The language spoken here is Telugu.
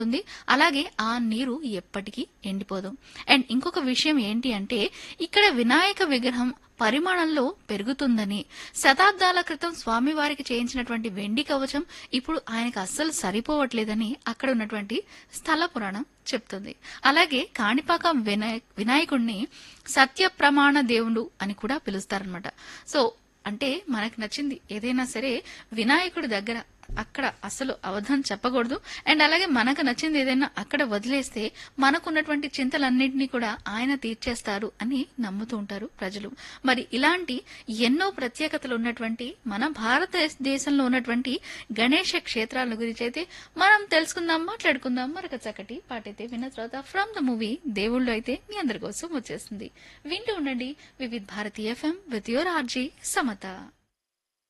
ఉంది అలాగే ఆ నీరు ఎప్పటికీ ఎండిపోదు అండ్ ఇంకొక విషయం ఏంటి అంటే ఇక్కడ వినాయక విగ్రహం పరిమాణంలో పెరుగుతుందని శతాబ్దాల క్రితం స్వామివారికి చేయించినటువంటి వెండి కవచం ఇప్పుడు ఆయనకు అస్సలు సరిపోవట్లేదని అక్కడ ఉన్నటువంటి స్థల పురాణం చెప్తుంది అలాగే కాణిపాకం వినాయ వినాయకుడిని సత్య ప్రమాణ దేవుడు అని కూడా పిలుస్తారనమాట సో అంటే మనకు నచ్చింది ఏదైనా సరే వినాయకుడి దగ్గర అక్కడ అసలు అవధానం చెప్పకూడదు అండ్ అలాగే మనకు నచ్చింది ఏదైనా అక్కడ వదిలేస్తే మనకున్నటువంటి చింతలన్నింటినీ కూడా ఆయన తీర్చేస్తారు అని నమ్ముతూ ఉంటారు ప్రజలు మరి ఇలాంటి ఎన్నో ప్రత్యేకతలు ఉన్నటువంటి మన భారతదేశంలో ఉన్నటువంటి గణేష క్షేత్రాల గురించి అయితే మనం తెలుసుకుందాం మాట్లాడుకుందాం మరొక చక్కటి పాటైతే విన్న తర్వాత ఫ్రమ్ ద మూవీ దేవుళ్ళు అయితే మీ అందరి కోసం వచ్చేస్తుంది వింటూ ఉండండి Vividh Bharati FM with your RJ Samata